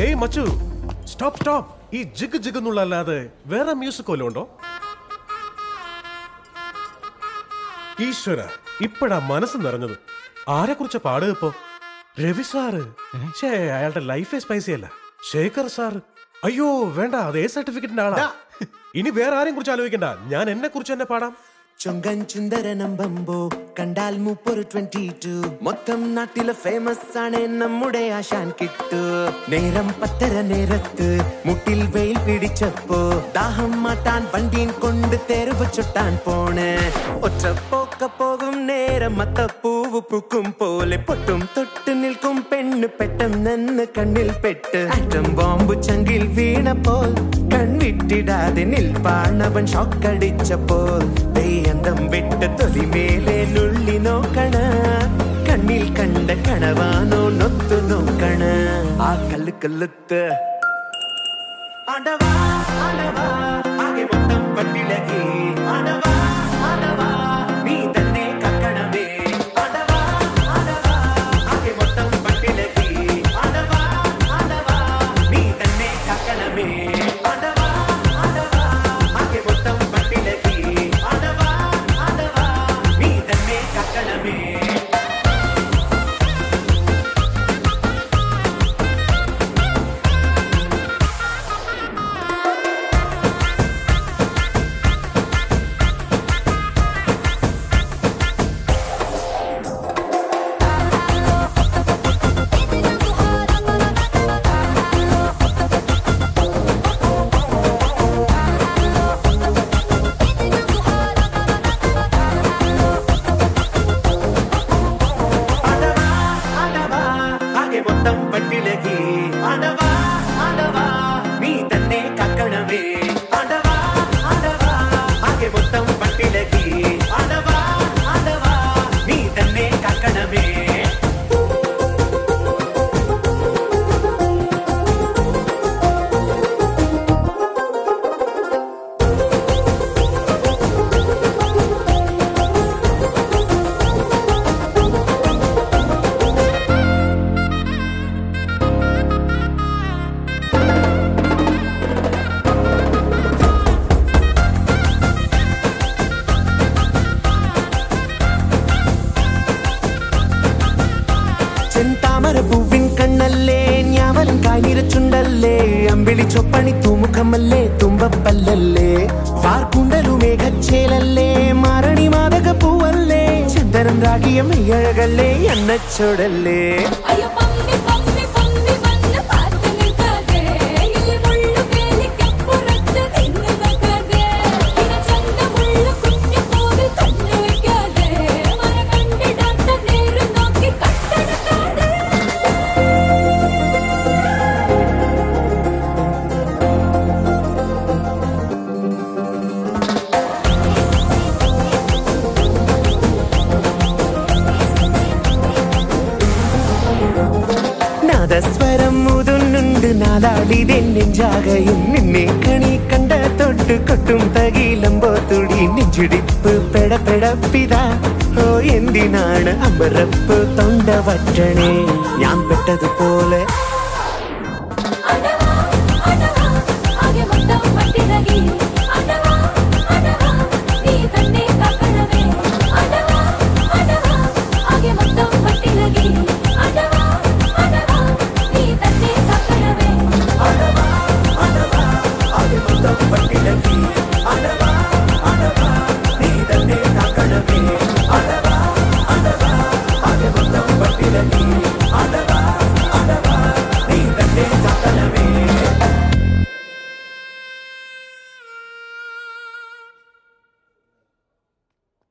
hey മച്ചു stop stop ഈ ജിഗ് ജിഗ് എന്നുള്ള അല്ലാതെ വേറെ മ്യൂസിക് വല്ലതും ഉണ്ടോ ഈശ്വര ഇപ്പഴാ മനസ്സ് നിറഞ്ഞത് ആരെ കുറിച്ച പാടുക ഇപ്പോ രവി സാറ് ഛേ അയാളുടെ ലൈഫേ സ്പൈസി അല്ല ശേഖർ സാർ അയ്യോ വേണ്ട അത് ഏ സർട്ടിഫിക്കറ്റിന്റെ ആളാ ഇനി വേറെ ആരെയും കുറിച്ച് ആലോചിക്കണ്ട ഞാൻ എന്നെ കുറിച്ച് തന്നെ പാടാം ചൊങ്കൻ ചുന്ദരനമ്പമ്പോ കണ്ടാൽ മൂപ്പൊരു ട്വന്റി ടു മൊത്തം നാട്ടിലെ ഫേമസ് ആണ് നമ്മുടെ ആശാൻ കിട്ടു നേരം പത്തര നേരത്ത് മുട്ടിൽ വെയിൽ പിടിച്ചപ്പോ ദാഹം മാറ്റാൻ വണ്ടിയും കൊണ്ട് തെരുവ് ചുട്ടാൻ പോണ് ഒറ്റപ്പോക്ക പോകും നേരം മത്തപ്പൂവ് പൂക്കും പോലെ പൊട്ടും തൊട്ട് നിൽക്കും പെണ്ണ് പെട്ടെന്ന് കണ്ണിൽ പെട്ട് ആറ്റം ബോംബ് ചങ്കിൽ വീണപ്പോൾ കൺവിട്ടിടാതെ നിൽപ്പാണവൻ ഷോക്കടിച്ചപ്പോൾ ദയ്യന്തം വിട്ട് തൊലിമേലെ നുള്ളി നോക്കണ കണ്ണിൽ കണ്ട കണവാനോ നൊത്തു നോക്കണ ആ കല്ല് കല്ലുത്ത് ആണ്ടവാ ആണ്ടവാ ആകെ മൊത്തം പട്ടിളകി ആണ്ടവാ ആണ്ടവാ നീ തന്നെ കക്കണമേ ആണ്ടവാ ആണ്ടവാ ആകെ മൊത്തം പട്ടിളകി ആണ്ടവാ ആണ്ടവാ നീ തന്നെ കക്കണമേ ആണ്ടവാ ആണ്ടവാ ആകെ മൊത്തം പട്ടിളകി ആണ്ടവാ ആണ്ടവാ നീ തന്നെ കക്കണമേ ആണ്ടവാ ആണ്ടവാ ആകെ മൊത്തം പട്ടിളകി ആണ്ടവാ ആണ്ടവാ നീ തന്നെ കക്കണമേ ആണ്ടവാ ആണ്ടവാ ആകെ മൊത്തം പട്ടിളകി ആണ്ടവാ ആണ്ടവാ നീ തന്നെ കക്കണമേ ചെന്താമര പൂവിൻ കണ്ണല്ലേ ഞാവലം കാഞ്ഞിരച്ചുണ്ടല്ലേ അമ്പിളി ചൊപ്പണി തൂമുഖമല്ലേ തുമ്പപ്പല്ലല്ലേ വാർക്കുണ്ടലു മേഘച്ചേലല്ലേ മാരണി മാതക പൂവല്ലേ ചന്ദനം രാഗിയ മെയ്യഴകല്ലേ എണ്ണച്ചോടല്ലേ അയ്യോ പമ്മി പമ്മി പമ്മി വന്ന് പാത്ത് നിൽക്കാതെ ഇല്ലി മുള്ളു വേലിക്കപ്പുറത്ത് നിന്ന് വെക്കാതെ ഇന ചന്തമുള്ള കുഞ്ഞു പോവിൽ കണ്ണു വെക്കാതെ മര കണ്ടിടാത്ത നേരം നോക്കി കട്ടടക്കാതെ നാദസ്വരം മുതുന്നുണ്ട് നാലാളിതെ നെഞ്ചാകയും നിന്നെ കണി കണ്ട തൊട്ട് കൊട്ടും തകിലമ്പോ തുടി നെഞ്ചിടിപ്പ് പെടപ്പെടപ്പിത ഓ എന്തിനാണ് അമരപ്പ് തൊണ്ട വറ്റണേ ഞാൻ പെട്ടതുപോലെ അടവാ അടവാ ആകെ മൊത്തം പട്ടിണകി